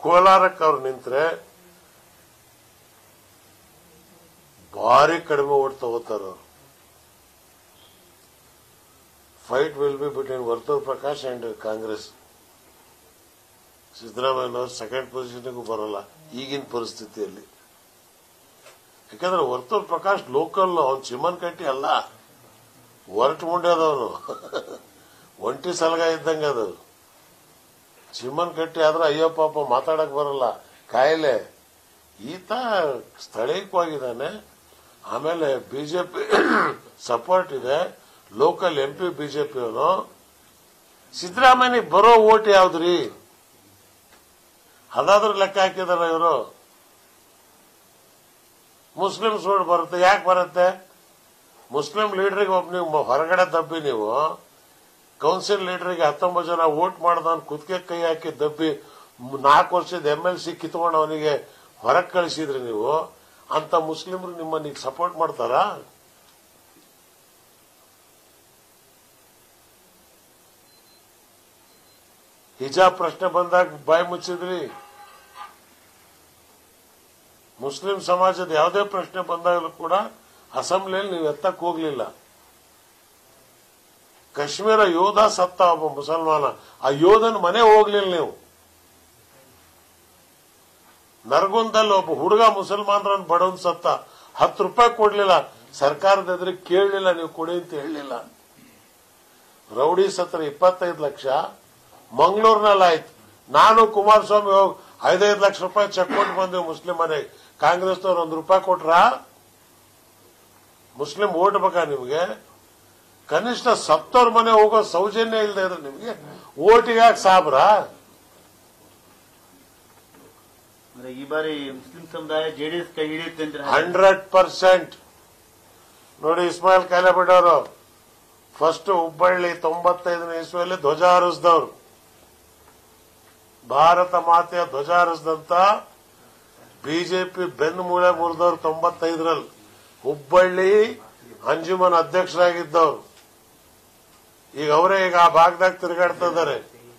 ಕೋಲಾರಕ್ಕೆ ಅವ್ರು ನಿಂತ್ರೆ ಭಾರಿ ಕಡಿಮೆ ಓಟ್ ತಗೋತಾರ ಅವ್ರು fight will be between Varthur Prakash and Congress ಸಿದ್ದರಾಮಯ್ಯನವರು ಸೆಕೆಂಡ್ ಪೊಸಿಷನ್ಗೂ ಬರಲ್ಲ ಈಗಿನ ಪರಿಸ್ಥಿತಿಯಲ್ಲಿ ಯಾಕಂದ್ರೆ ವರ್ತೂರ್ ಪ್ರಕಾಶ್ ಲೋಕಲ್ ಅವ್ನು ಚಿಮ್ಮನ್ ಕಟ್ಟಿ ಅಲ್ಲ ಹೊರಟು ಮುಂಡ್ಯದವನು ಒಂಟಿ ಸಲಗ ಇದ್ದಂಗೆ ಅದು ಚಿಮ್ಮನ್ ಕಟ್ಟಿ ಆದ್ರೆ ಅಯ್ಯೋ ಪಾಪ ಮಾತಾಡಕ್ ಬರಲ್ಲ ಕಾಯಿಲೆ ಈತ ಸ್ಥಳೀಯವಾಗಿದ್ದಾನೆ ಆಮೇಲೆ ಬಿಜೆಪಿ ಸಪೋರ್ಟ್ ಇದೆ ಲೋಕಲ್ ಎಂ ಪಿ ಬಿಜೆಪಿ ಅವನು ಸಿದ್ದರಾಮಯ್ಯ ಬರೋ ಓಟ್ ಯಾವ್ದ್ರಿ ಅದಾದ್ರೂ ಲೆಕ್ಕ ಹಾಕಿದಾರ ಇವರು ಮುಸ್ಲಿಮ್ಸ್ ಓಟ್ ಬರುತ್ತೆ ಯಾಕೆ ಬರುತ್ತೆ ಮುಸ್ಲಿಂ ಲೀಡರ್ಗೆ ಒಬ್ಬ ನೀವು ಹೊರಗಡೆ ದಬ್ಬಿ ನೀವು ಕೌನ್ಸಿಲ್ ಲೀಡರ್ಗೆ ಹತ್ತೊಂಬತ್ತು ಜನ ವೋಟ್ ಮಾಡ್ದವನ್ ಕುತ್ತಿಗೆ ಕೈ ಹಾಕಿ ದಬ್ಬಿ ನಾಲ್ಕು ವರ್ಷದ ಎಂ ಎಲ್ ಸಿ ಕಿತ್ಕೊಂಡು ಅವನಿಗೆ ಹೊರಗೆ ಕಳಿಸಿದ್ರಿ ನೀವು ಅಂತ ಮುಸ್ಲಿಮರು ನಿಮ್ಮನ್ನ ಸಪೋರ್ಟ್ ಮಾಡ್ತಾರಾ ಹಿಜಾಬ್ ಪ್ರಶ್ನೆ ಬಂದಾಗ ಬಾಯಿ ಮುಚ್ಚಿದ್ರಿ ಮುಸ್ಲಿಂ ಸಮಾಜದ ಯಾವುದೇ ಪ್ರಶ್ನೆ ಬಂದಾಗಲೂ ಕೂಡ ಅಸೆಂಬ್ಲಿಯಲ್ಲಿ ನೀವು ಎತ್ತಕ್ ಹೋಗ್ಲಿಲ್ಲ ಕಾಶ್ಮೀರ ಯೋಧ ಸತ್ತ ಒಬ್ಬ ಮುಸಲ್ಮಾನ ಆ ಯೋಧನ ಮನೆ ಹೋಗ್ಲಿಲ್ಲ ನೀವು ನರಗುಂದಲ್ಲಿ ಒಬ್ಬ ಹುಡುಗ ಮುಸಲ್ಮಾನರನ್ನು ಬಡವನ್ ಸತ್ತ ಹತ್ತು ರೂಪಾಯಿ ಕೊಡ್ಲಿಲ್ಲ ಸರ್ಕಾರದ ಎದುರಿಗೆ ಕೇಳಲಿಲ್ಲ ನೀವು ಕೊಡಿ ಅಂತ ಹೇಳಲಿಲ್ಲ ರೌಡಿ ಸತ್ರ ಇಪ್ಪತ್ತೈದು ಲಕ್ಷ ಮಂಗಳೂರಿನಲ್ಲಿ ಆಯ್ತು ನಾನು ಕುಮಾರಸ್ವಾಮಿ ಹೋಗಿ ಐದೈದು ಲಕ್ಷ ರೂಪಾಯಿ ಚೆಕ್ ಕೊಟ್ಟು ಬಂದೆವು ಮುಸ್ಲಿಂ ಮನೆಗೆ ಕಾಂಗ್ರೆಸ್ನವ್ರು ಒಂದು ರೂಪಾಯಿ ಕೊಟ್ರಾ ಮುಸ್ಲಿಂ ಓಟ್ ಬೇಕಾ ನಿಮಗೆ ಕನಿಷ್ಠ ಸತ್ತೋರ್ ಮನೆ ಹೋಗೋ ಸೌಜನ್ಯ ಇಲ್ಲದೆ ಇದ್ರೆ ನಿಮಗೆ ಓಟಿಗಾಕ್ ಸಾಬ್ರಾ ಅಂದ್ರೆ ಈ ಬಾರಿ ಮುಸ್ಲಿಂ ಸಮುದಾಯ ಜೆಡಿಎಸ್ ಕೈ ಹಿಡಿಯುತ್ತೆ ಅಂತ ಹಂಡ್ರೆಡ್ ಪರ್ಸೆಂಟ್ ನೋಡಿ ಇಸ್ಮಾಯಿಲ್ ಕಾಲೇಬಿಡವರು ಫಸ್ಟ್ ಹುಬ್ಬಳ್ಳಿ ತೊಂಬತ್ತೈದನೇ ಇಸ್ವಿಯಲ್ಲಿ ಧ್ವಜ ಹಾರಿಸಿದವರು ಭಾರತ ಮಾತೆಯ ಧ್ವಜ ಹಾರಿಸಿದಂತ ಬಿಜೆಪಿ ಬೆನ್ನು ಮೂಳೆ ಮುರಿದವ್ರು ತೊಂಬತ್ತೈದರಲ್ಲಿ ಹುಬ್ಬಳ್ಳಿ ಅಂಜುಮನ್ ಅಧ್ಯಕ್ಷರಾಗಿದ್ದವರು ಈಗ ಅವರೇ ಈಗ ಆ ಭಾಗದಾಗ ತಿರುಗಾಡ್ತಾ ಇದ್ದಾರೆ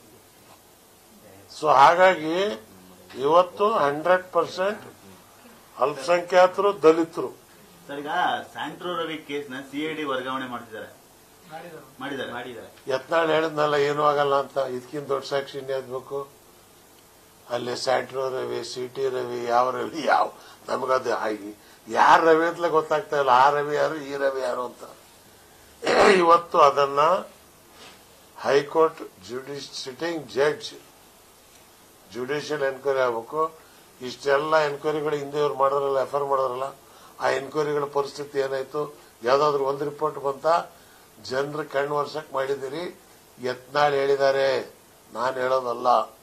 ಸೊ ಹಾಗಾಗಿ ಇವತ್ತು ಹಂಡ್ರೆಡ್ ಪರ್ಸೆಂಟ್ ಅಲ್ಪಸಂಖ್ಯಾತರು ದಲಿತರು ಸರ್ ಈಗ ಸ್ಯಾಂಟ್ರೋ ರವಿ ಕೇಸ್ನ ಸಿಐಡಿ ವರ್ಗಾವಣೆ ಮಾಡ್ತಿದ್ದಾರೆ ಮಾಡಿದ್ದಾರೆ ಮಾಡಿದ್ದಾರೆ ಯತ್ನಾಳ್ ಹೇಳಿದ್ನಲ್ಲ ಏನೂ ಆಗಲ್ಲ ಅಂತ ಇದಕ್ಕಿಂತ ದೊಡ್ಡ ಸಾಕ್ಷಿ ಇನ್ಯಾದ್ಬೇಕು ಅಲ್ಲಿ Santro Ravi C T Ravi ಯಾವ ರವಿ ಯಾವ ನಮಗದು ಯಾರ ರವಿ ಅಂತಲೇ ಗೊತ್ತಾಗ್ತಾ ಇಲ್ಲ ಆ ರವಿ ಯಾರು ಈ ರವಿ ಯಾರು ಅಂತ ಇವತ್ತು ಅದನ್ನ ಹೈಕೋರ್ಟ್ ಜುಡಿಷ್ ಸಿಟಿಂಗ್ ಜಡ್ಜ್ ಜುಡಿಷಿಯಲ್ ಎನ್ಕ್ವೈರಿ ಆಗಬೇಕು ಇಷ್ಟೆಲ್ಲ ಎನ್ಕ್ವೈರಿಗಳು ಹಿಂದೆ ಇವ್ರು ಮಾಡಿದ್ರಲ್ಲ ಎಫ್ಐಆರ್ ಮಾಡಿದ್ರಲ್ಲ ಆ ಎನ್ಕ್ವೈರಿಗಳ ಪರಿಸ್ಥಿತಿ ಏನಾಯ್ತು ಯಾವ್ದಾದ್ರು ಒಂದು ರಿಪೋರ್ಟ್ ಬಂತ ಜನರು ಕಣ್ಣು ವರ್ಷಕ್ ಮಾಡಿದಿರಿ ಯತ್ನಾಳ್ ಹೇಳಿದ್ದಾರೆ ನಾನು ಹೇಳೋದಲ್ಲ